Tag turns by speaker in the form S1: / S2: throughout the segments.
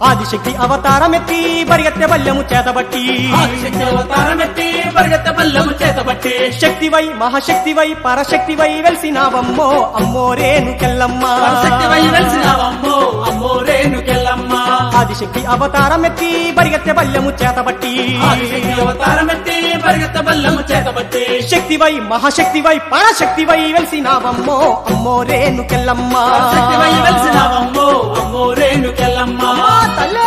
S1: ఆదిశక్తి అవతారమెత్తి పరిగెత్తె బల్యము చేతబట్టి
S2: ఆదిశక్తి అవతారమెత్తి పరిగెత్త బల్లము చేతబట్టి
S1: శక్తివై మహాశక్తివై పరశక్తివై వెలిసినావమ్మో అమ్మోరేను కెల్లమ్మ
S2: శక్తివై వెలిసినావమ్మో అమ్మో రేణుకెళ్ళమ్మ
S1: ఆదిశక్తి అవతారమెత్తి పరిగెత్తె బల్యము చేతబట్టి
S2: ఆదిశక్తి అవతారమెత్తి పరిగెత్త బల్లము చేతబట్టి
S1: శక్తివై మహాశక్తివై పరశక్తివై వెలిసినావమ్మో అమ్మోరేను కెల్లమ్మ
S2: శక్తివై వెలిసినావమ్మో అమ్మో రేణుకెళ్ళమ్మ
S1: తల్లే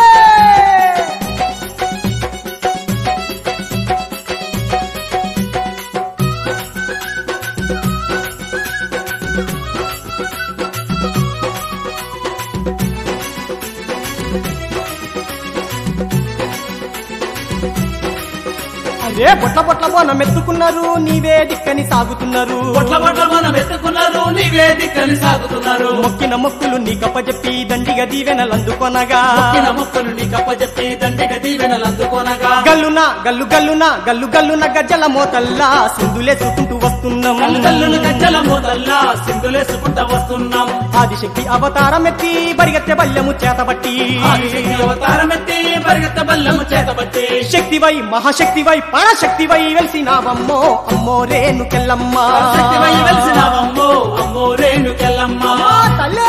S1: అరే బొట్ల బొట్ల బోనం ఎత్తుకున్నారు నీవే దిక్కని సాగుతున్నారు
S2: పొట్ల పొట్ల మనం ఎత్తుకున్నారు నీవే దిక్కని సాగుతున్నారు
S1: మొక్కిన మొక్కులు నీ కప్పచెప్పి దండిగా దీవెనలందుకొనగా
S2: మొక్కిన మొక్కలు నీ కప్పచెప్పి దండిగా దీవెనలు అందుకోనగా
S1: గల్లున గల్లు గల్లున గల్లు గల్లున గజ్జల మోతల్లా సింధులేసుకుంటూ వస్తున్నాం
S2: కల్లును గజ్జల మోదల్లా సింధులేసుకుంటా వస్తున్నాం
S1: ఆదిశక్తి అవతారమెత్తి పరిగెత్తె బల్యము చేతబట్టి
S2: ఆదిశక్తి అవతారమెత్తి పరిగెత్త బల్లము చేతబట్టి
S1: శక్తివై మహాశక్తివై పరశక్తివై వెలిసినావమ్మో అమ్మో రేను కెల్లమ్మ
S2: శక్తివై వెలిసినావమ్మో అమ్మో రేణుకెళ్ళమ్మ
S1: తల్లే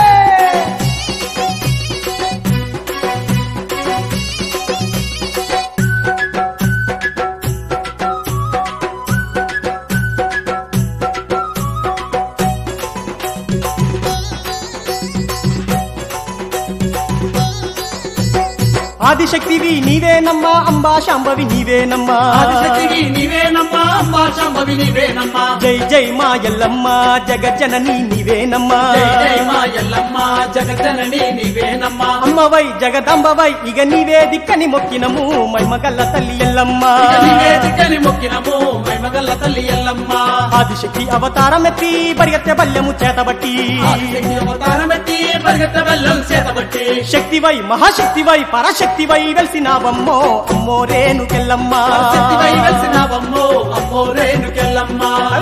S1: ఆదిశక్తివి నీవేనమ్మా అంబా శాంభవి నీవేనమ్మా
S2: ఆదిశక్తివి నీవేనమ్మా అంబా శంభవి నీవేనమ్మా
S1: జై జై మా ఎల్లమ్మ జగజ్జనని నీవేనమ్మా
S2: జై జై మా ఎల్లమ్మ జగజనని నీవేనమ్మా
S1: అమ్మవై జగదంబవై ఇక నీవే దిక్కని మొక్కినము మైమగల్ల తల్లి ఎల్లమ్మ
S2: ఇక నీవే దిక్కని మొక్కినము మైమగల్ల తల్లి ఎల్లమ్మ
S1: ఆదిశక్తి అవతారమెత్తి పరిగెత్తె బల్యము చేతబట్టి
S2: ఆదిశక్తి అవతారమెత్తి పరిగెత్త బల్లం చేతబట్టి
S1: శక్తివై మహాశక్తివై పరశక్తివై వెలిసినావమ్మో అమ్మో రేను కెల్లమ్మ
S2: శక్తివై వెలిసినావమ్మో అమ్మో రేణుకెళ్ళమ్మ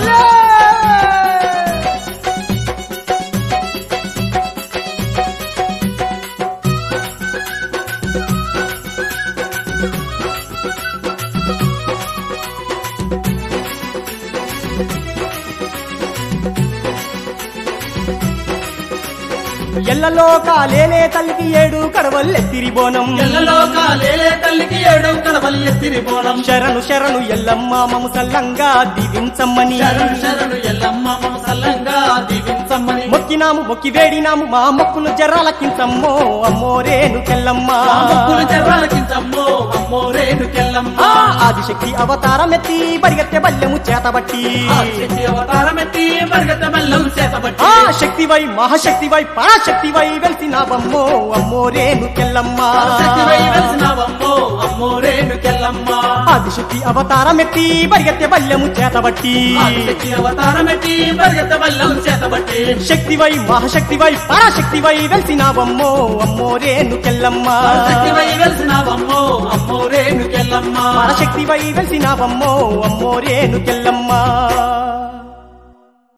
S1: ఎల్లలో కాలేలే తల్లికి ఏడు కడవల్లెత్తిరి బోనం
S2: ఎల్లలోకాలేలే తల్లికి ఏడు కడవలి ఎత్తిరి పోనం
S1: శరణు శరణు ఎల్లమ్మ మము సల్లంగా దీవించమ్మని
S2: శరణు శరణు ఎల్లమ్మ మమ సల్లంగా దీవించమ్మని
S1: మొక్కినాము మొక్కి వేడినాము మా మొక్కులు జర్రాలకించమ్మో అమ్మో రేను కెల్లమ్మ
S2: మా మొక్కులు జర్రాలకించమ్మో అమ్మో రేణుకెళ్ళమ్మ
S1: ఆ ఆదిశక్తి అవతారమెత్తి పరిగెత్తె బల్యము చేతబట్టి
S2: ఆదిశక్తి అవతారమెత్తి పరిగెత్త బల్లం చేతబట్టి
S1: ఆ శక్తివై మహాశక్తివై పరాశక్తివై వెలిసినావమ్మో అమ్మో రేను కెల్లమ్మ
S2: శక్తివై వెలిసినావమ్మో అమ్మో రేణుకెళ్ళమ్మ
S1: ఆదిశక్తి అవతారమెత్తి పరిగెత్తె బల్యము చేతబట్టి
S2: ఆదిశక్తి అవతారమెత్తి పరిగెత్త బల్లం చేతబట్టి
S1: శక్తివై మహాశక్తివై పరాశక్తివై వెలిసినావమ్మో అమ్మో రేను కెల్లమ్మ
S2: శక్తివై వెలిసినావమ్మో అమ్మో రేణుకెళ్ళమ్మ
S1: పరశక్తివై వెలిసినావమ్మో అమ్మో రేను కెల్లమ్మ